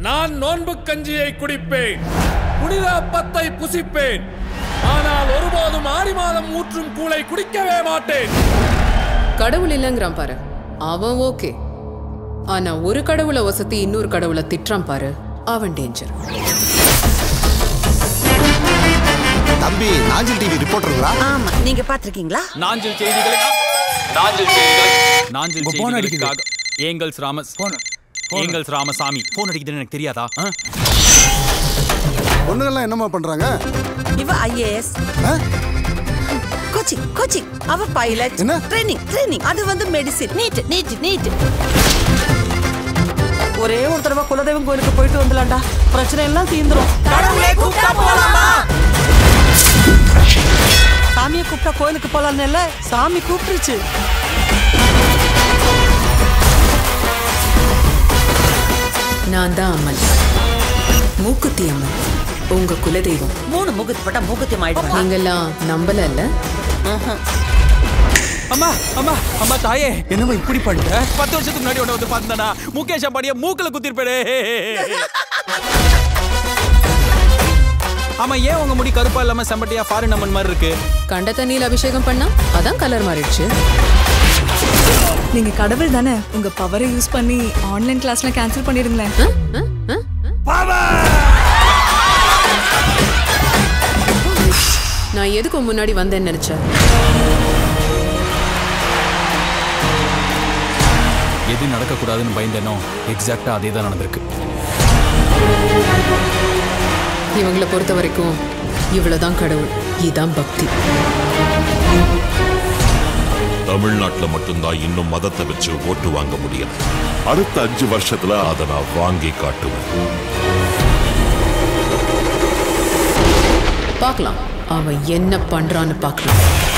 நான் நோன்பு கஞ்சியை குடிப்பேன் புனித அப்பத்தை புசிப்பேன் ஆனால் ஒருபோதும் ஆடி மாதம் ஊற்றும் கூளை குடிக்கவே மாட்டேன் கடவுள் இல்லைங்கிறான் பாரு அவன் ஓகே ஆனா ஒரு கடவுளை வசதி இன்னொரு கடவுளை திட்டுறான் பாரு அவன் டேஞ்சர் தம்பி நாஞ்சில் டிவி ரிப்போர்ட்டருங்களா ஆமா நீங்க பாத்திருக்கீங்களா நாஞ்சில் செய்திகளை நாஞ்சில் செய்திகளை நாஞ்சில் செய்திகளுக்காக ஏங்கல்ஸ் ராமஸ் ஏங்கல்ஸ் ராமசாமி போன் அடிக்குதுன்னு எனக்கு தெரியாதா ஆ? பொண்ணுங்கள்லாம் என்னம்மா பண்றாங்க இவ ஐஏஎஸ் கோச்சிங் கோச்சிங் அவ பைலட் என்ன? ட்ரைனிங் ட்ரைனிங் அது வந்து மெடிசின் நீட் நீட் நீட் ஒரே ஒரு தடவை குலதெய்வம் கோயிலுக்கு போயிட்டு வந்துலாம்டா பிரச்சனை எல்லாம் தீந்துரும் கடவுளே கூப்பிட்டா போலாமா சாமியை கூப்பிட்டா கோயிலுக்கு போலாம்னு இல்ல சாமி கூப்பிட்டுருச்சு நான் தான் அம்மன் மூக்குத்தி அம்மன் உங்க குலதெய்வம் மூணு முகத்து பட்டா மூக்குத்தி ஆயிடுவாங்க நீங்கெல்லாம் நம்பல இல்ல அம்மா அம்மா அம்மா தாயே என்னம்மா இப்படி பண்ணிட்ட பத்து வருஷத்துக்கு முன்னாடி உன்னை வந்து பார்த்தா முகேஷ் அம்பாடிய மூக்குல குத்திருப்பேடே ஆமா ஏன் உங்க முடி கருப்பா இல்லாம செம்பட்டியா ஃபாரின் அம்மன் மாதிரி இருக்கு கண்ட தண்ணியில் அபிஷேகம் பண்ணா அதான் கலர் மாறிடுச்சு நீங்க கடவுள் தானே உங்க பவரை யூஸ் பண்ணி ஆன்லைன் கிளாஸ்ல கேன்சல் பண்ணிடுங்களேன் நான் எதுக்கு உன் முன்னாடி வந்தேன்னு நினைச்சேன் எது நடக்கக்கூடாதுன்னு பயந்தேனோ எக்ஸாக்டா அதே தான் நடந்திருக்கு இவங்களை பொறுத்த வரைக்கும் இவ்வளவுதான் கடவுள் இதான் பக்தி தமிழ்நாட்டுல மட்டும்தான் இன்னும் மதத்தை வச்சு ஓட்டு வாங்க முடியும் அடுத்த அஞ்சு வருஷத்துல அதை நான் வாங்கி காட்டுவேன் பார்க்கலாம் அவன் என்ன பண்றான்னு பார்க்கலாம்